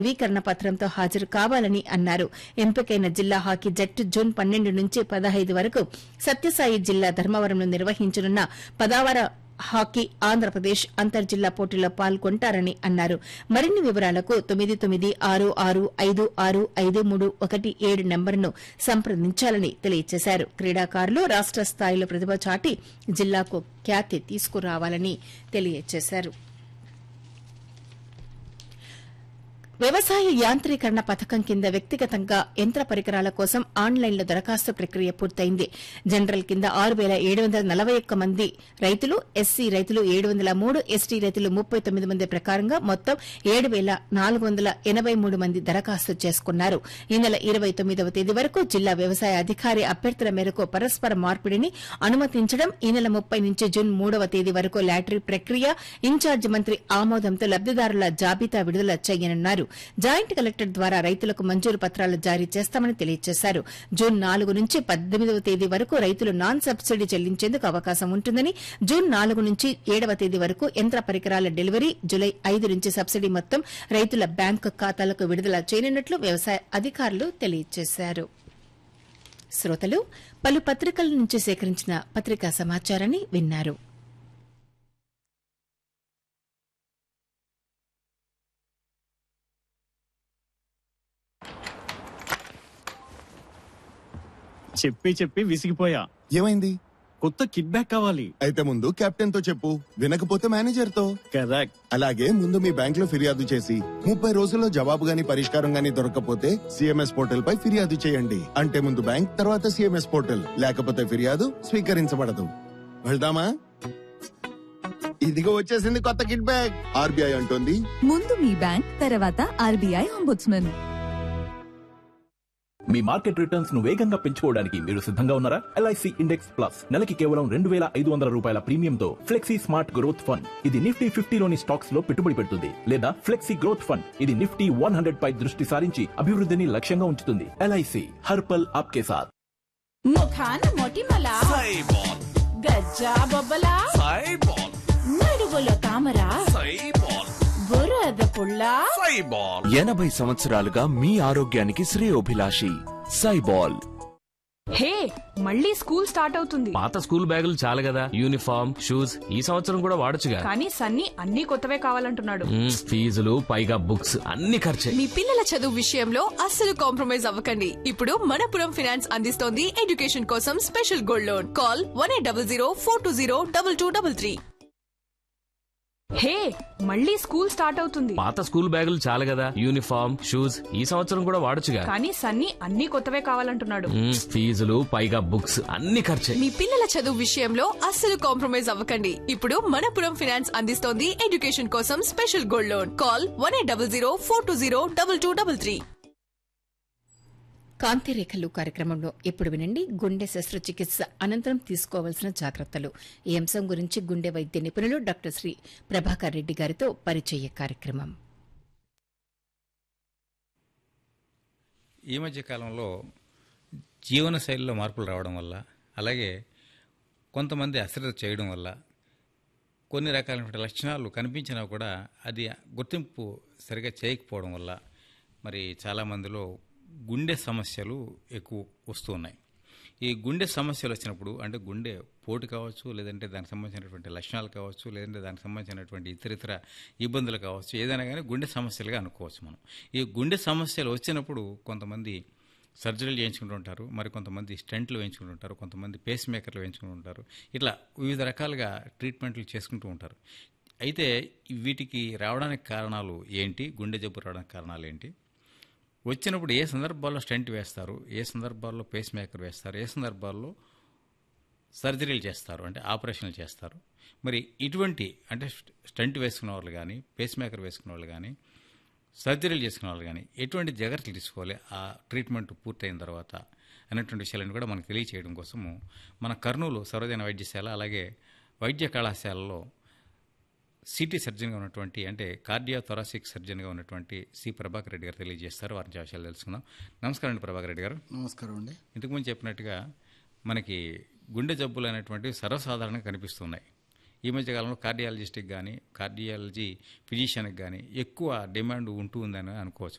ధృవీకరణ పత్రంతో హాజరు కావాలని అన్నారు ఎంపికైన జిల్లా హాకీ జట్టు జూన్ పన్నెండు నుంచి పదహైదు వరకు సత్యసాయి జిల్లా ధర్మవరంలో నిర్వహించనున్న పదావర హాకీ ఆంధ్రప్రదేశ్ అంతర్జిల్లా పోటీలో పాల్గొంటారని అన్నారు మరిన్ని వివరాలకు తొమ్మిది తొమ్మిది ఆరు ఆరు ఐదు ఆరు ఐదు మూడు ఒకటి ఏడు నెంబర్ను సంప్రదించాలని తెలియజేశారు క్రీడాకారులు రాష్ట స్థాయిలో ప్రతిభ చాటి జిల్లాకు ఖ్యాతి తీసుకురావాలని తెలియజేశారు వ్యవసాయ యాంత్రీకరణ పథకం కింద వ్యక్తిగతంగా యంత్ర పరికరాల కోసం ఆన్లైన్లో దరఖాస్తు ప్రక్రియ పూర్తయింది జనరల్ కింద ఆరు వేల ఏడు వందల నలభై ఒక్క మంది రైతులు ఎస్సీ రైతులు ఏడు వందల మూడు ఎస్టీ రైతులు ముప్పై తొమ్మిది మంది ప్రకారంగా మొత్తం ఏడు వేల నాలుగు వందల ఎనబై మూడు మంది దరఖాస్తు చేసుకున్నారు ఈ నెల ఇరవై తొమ్మిదవ తేదీ వరకు జిల్లా వ్యవసాయ అధికారి అభ్యర్థుల మేరకు పరస్పర మార్పిడిని అనుమతించడం ఈ నెల ముప్పై నుంచి జూన్ మూడవ తేదీ వరకు లాటరీ ప్రక్రియ ఇన్ఛార్జి మంత్రి ఆమోదంతో లబ్దిదారుల జాబితా విడుదల చేయనున్నారు జాయింట్ కలెక్టర్ ద్వారా రైతులకు మంజూరు పత్రాలు జారీ చేస్తామని తెలియజేశారు జూన్ నాలుగు నుంచి పద్దెనిమిదవ తేదీ వరకు రైతులు నాన్ సబ్సిడీ చెల్లించేందుకు అవకాశం ఉంటుందని జూన్ నాలుగు నుంచి ఏడవ తేదీ వరకు యంత్ర పరికరాల డెలివరీ జులై ఐదు నుంచి సబ్సిడీ మొత్తం రైతుల బ్యాంకు ఖాతాలకు విడుదల చేయనున్నట్లు వ్యవసాయ అధికారులు తెలియజేశారు శ్రోతలు పలు పత్రికల నుంచి సేకరించిన పత్రికా సమాచారాన్ని విన్నారు చెప్పి చెప్పి విసిగిపోయా ఏమైంది కొత్త కిట్ బ్యాక్ కావాలి అయితే ముందు కెప్టెన్ తో చెప్పు వినకపోతే మేనేజర్ తో కరెక్ట్ అలాగే ముందు మీ బ్యాంక్ లో ఫిర్యాదు చేసి ముప్పై రోజుల్లో జవాబు గాని పరిష్కారం గాని దొరకకపోతే సిఎంఎస్ పోర్టల్ పై ఫిర్యాదు చేయండి అంటే ముందు బ్యాంక్ తర్వాత సిఎంఎస్ పోర్టల్ లేకపోతే ఫిర్యాదు స్వీకరించబడదు వెళ్దామా ఇదిగో వచ్చేసింది కొత్త కిట్ బ్యాగ్ ఆర్బీఐ అంటోంది ముందు మీ బ్యాంక్ తర్వాత ఆర్బీఐ అంబుడ్స్మన్ మీ మార్కెట్ రిటర్న్స్ ను వేగంగా పెంచుకోవడానికి మీరు సిద్ధంగా ఉన్నారా ఎల్ఐసి ఇండెక్స్ ప్లస్ నెలకి కేవలం రెండు వేల ఐదు వందల రూపాయల ప్రీమియంతో ఫ్లెక్సీ స్మార్ట్ గ్రోత్ ఫండ్ ఇది నిఫ్టీ ఫిఫ్టీలోని స్టాక్స్ లో పెట్టుబడి పెడుతుంది లేదా ఫ్లెక్సీ గ్రోత్ ఫండ్ ఇది నిఫ్టీ వన్ హండ్రెడ్ పై దృష్టి సారించి అభివృద్ధిని లక్ష్యంగా ఉంచుతుంది ఎల్ఐసి హర్పల్ ఆప్కే సాత్ ముఖాన మొటిమల గజ్జా బొబ్బల నడుగులో తామర బురద పుల్ల ఎనభై సంవత్సరాలుగా మీ ఆరోగ్యానికి శ్రేయోభిలాషి సైబాల్ హే మళ్ళీ స్కూల్ స్టార్ట్ అవుతుంది పాత స్కూల్ బ్యాగులు చాలు కదా యూనిఫామ్ షూస్ ఈ సంవత్సరం కూడా వాడొచ్చుగా కానీ సన్నీ అన్ని కొత్తవే కావాలంటున్నాడు మ్మ్, ఫీజులు పైగా బుక్స్ అన్ని ఖర్చే మీ పిల్లల చదువు విషయంలో అస్సలు కాంప్రమైజ్ అవ్వకండి ఇప్పుడు మనపురం ఫినాన్స్ అందిస్తోంది ఎడ్యుకేషన్ కోసం special gold loan call one eight double zero four two zero double two double three hey మళ్ళీ స్కూల్ స్టార్ట్ అవుతుంది పాత స్కూల్ బ్యాగులు చాలు కదా యూనిఫామ్ షూస్ ఈ సంవత్సరం కూడా వాడొచ్చుగా కానీ సన్నీ అన్ని కొత్తవే కావాలంటున్నాడు మ్మ్, ఫీజులు పైగా బుక్స్ అన్ని ఖర్చే మీ పిల్లల చదువు విషయంలో అస్సలు కాంప్రమైజ్ అవ్వకండి ఇప్పుడు మనపురం ఫినాన్స్ అందిస్తోంది ఎడ్యుకేషన్ కోసం special gold loan call one eight double zero four two zero double two double three కాంతిరేఖలు కార్యక్రమంలో ఇప్పుడు వినండి గుండె శస్త్రచికిత్స అనంతరం తీసుకోవాల్సిన జాగ్రత్తలు ఈ అంశం గురించి గుండె వైద్య నిపుణులు డాక్టర్ శ్రీ ప్రభాకర్ రెడ్డి గారితో పరిచయ కార్యక్రమం ఈ మధ్య కాలంలో జీవనశైలిలో మార్పులు రావడం వల్ల అలాగే కొంతమంది అశ్రద్ధ చేయడం వల్ల కొన్ని రకాలైన లక్షణాలు కనిపించినా కూడా అది గుర్తింపు సరిగా చేయకపోవడం వల్ల మరి చాలామందిలో గుండె సమస్యలు ఎక్కువ వస్తూ ఉన్నాయి ఈ గుండె సమస్యలు వచ్చినప్పుడు అంటే గుండె పోటు కావచ్చు లేదంటే దానికి సంబంధించినటువంటి లక్షణాలు కావచ్చు లేదంటే దానికి సంబంధించినటువంటి ఇతరితర ఇబ్బందులు కావచ్చు ఏదైనా కానీ గుండె సమస్యలుగా అనుకోవచ్చు మనం ఈ గుండె సమస్యలు వచ్చినప్పుడు కొంతమంది సర్జరీలు చేయించుకుంటూ ఉంటారు మరి కొంతమంది స్టెంట్లు వేయించుకుంటూ ఉంటారు కొంతమంది పేస్ మేకర్లు వేయించుకుంటూ ఉంటారు ఇట్లా వివిధ రకాలుగా ట్రీట్మెంట్లు చేసుకుంటూ ఉంటారు అయితే వీటికి రావడానికి కారణాలు ఏంటి గుండె జబ్బు రావడానికి కారణాలు ఏంటి వచ్చినప్పుడు ఏ సందర్భాల్లో స్టెంట్ వేస్తారు ఏ సందర్భాల్లో పేస్ మేకర్ వేస్తారు ఏ సందర్భాల్లో సర్జరీలు చేస్తారు అంటే ఆపరేషన్లు చేస్తారు మరి ఇటువంటి అంటే స్టంట్ వేసుకున్న వాళ్ళు కానీ పేస్ మేకర్ వేసుకున్న వాళ్ళు కానీ సర్జరీలు చేసుకున్న వాళ్ళు కానీ ఎటువంటి జాగ్రత్తలు తీసుకోవాలి ఆ ట్రీట్మెంట్ పూర్తయిన తర్వాత అనేటువంటి విషయాలను కూడా మనకు తెలియచేయడం కోసము మన కర్నూలు సర్వజన వైద్యశాల అలాగే వైద్య కళాశాలలో సిటీ సర్జన్గా ఉన్నటువంటి అంటే కార్డియా థొరాసిక్ సర్జన్గా ఉన్నటువంటి సి ప్రభాకర్ రెడ్డి గారు తెలియజేస్తారు వారి విషయాలు తెలుసుకుందాం నమస్కారం అండి ప్రభాకర్ రెడ్డి గారు నమస్కారం అండి ఇంతకుముందు చెప్పినట్టుగా మనకి గుండె జబ్బులు అనేటువంటివి సర్వసాధారణంగా కనిపిస్తున్నాయి ఈ మధ్య కాలంలో కార్డియాలజిస్ట్కి కానీ కార్డియాలజీ ఫిజిషియన్కి కానీ ఎక్కువ డిమాండ్ ఉంటూ ఉందని అనుకోవచ్చు